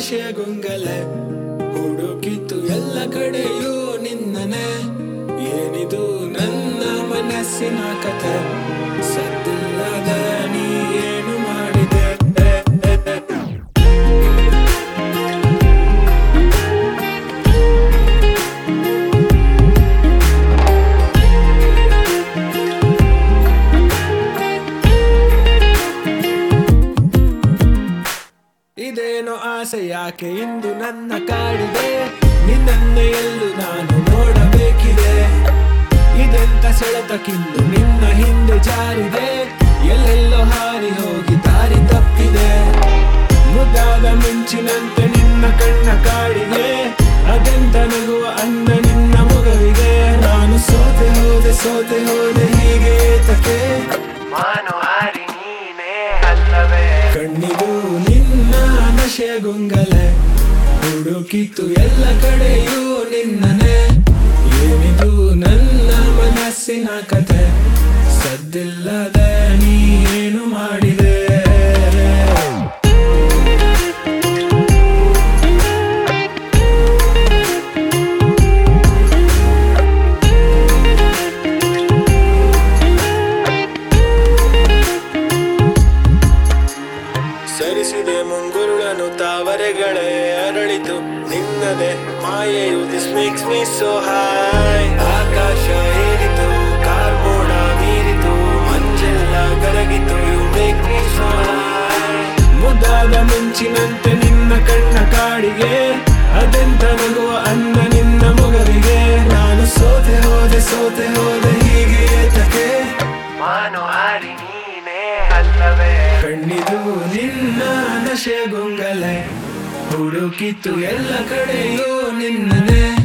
ನಶೆಗೊಂಗಲೆ ಹುಡುಕಿತು ಎಲ್ಲ ಕಡೆಯೂ ನಿನ್ನನೆ ಏನಿದು ನನ್ನ ಮನಸ್ಸಿನ ಕಥೆ ಸದ್ದಿಲ್ಲದ ನೀ ಏನು ಮಾಡಿದೆ ಇದೇನೋ ಆಸೆ ಯಾಕೆ ಇಂದು ನನ್ನ ಕಾಡಿದೆ ನಿನ್ನನ್ನೇ ಎಲ್ಲೂ ನಾನು ನೋಡಬೇಕಿದೆ ಇದೆಂತ ಸೆಳೆತಕ್ಕಿಂದು ನಿನ್ನ ಹಿಂದೆ ಜಾರಿದೆ ಎಲ್ಲೆಲ್ಲೋ ಹಾರಿ ಹೋಗಿ ದಾರಿ ತಪ್ಪಿದೆ ಮುದ್ದಾದ ಮಿಂಚಿನಂತೆ ನಿನ್ನ ಕಣ್ಣ ಕಾಡಿಗೆ ಅದೆಂತ ನಗುವ ಅಂದ ನಿನ್ನ ಮೊಗವಿಗೆ ನಾನು ಸೋತೆ ಹೋದೆ ಸೋತೆ ಹೋದೆ ಹೀಗೆ ಏತಕ್ಕೆ ಮನೋಹಾರಿ ನೀನೇ ಅಲ್ಲವೇ ಕಣ್ಣಿದು ನಿನ್ನ ನಶೆಗೊಂಗಲೆ ಹುಡುಕಿತು ಎಲ್ಲ ಕಡೆಯೂ ನಿನ್ನನೆ ಏನಿದು ನನ್ನ ಮನಸ್ಸಿನ ಕತೆ ಸದ್ದಿಲ್ಲದ ನೀ ಏನು ಮಾಡಿದೆ ಸರಿಸಿದೆ ಮುಂಗುರುಳನು ತಾವರೆಗಳೇ ಅರಳಿತು ನಿನ್ನದೆ ಮಾಯೆಯು this makes me so high ಆಕಾಶ ಏರಿತು ಕಾರ್ಮೋಡ ಮೀರಿತು ಮಂಜೆಲ್ಲ ಕರಗಿತು you make me so high ಮುದ್ದಾದ ಮಿಂಚಿನಂತೆ ನಿನ್ನ ಕಣ್ಣ ಕಾಡಿಗೆ ಅದೆಂತ ನಗುವ ಅನ್ನ ನಿನ್ನ ಮೊಗವಿಗೆ ನಾನು ಸೋತೆ ಹೋದೆ ಸೋತೆ ಹೋದೆ ಹೀಗೆ ಏತಕ್ಕೆ ಮನೋಹಾರಿ ನೀನೇ ಅಲ್ಲವೇ ಕಣ್ಣಿದು ನಿನ್ನ ನಶೆಗೊಂಗಲೆ ಹುಡುಕಿತು ಎಲ್ಲ ಕಡೆಯೂ ನಿನ್ನನೆ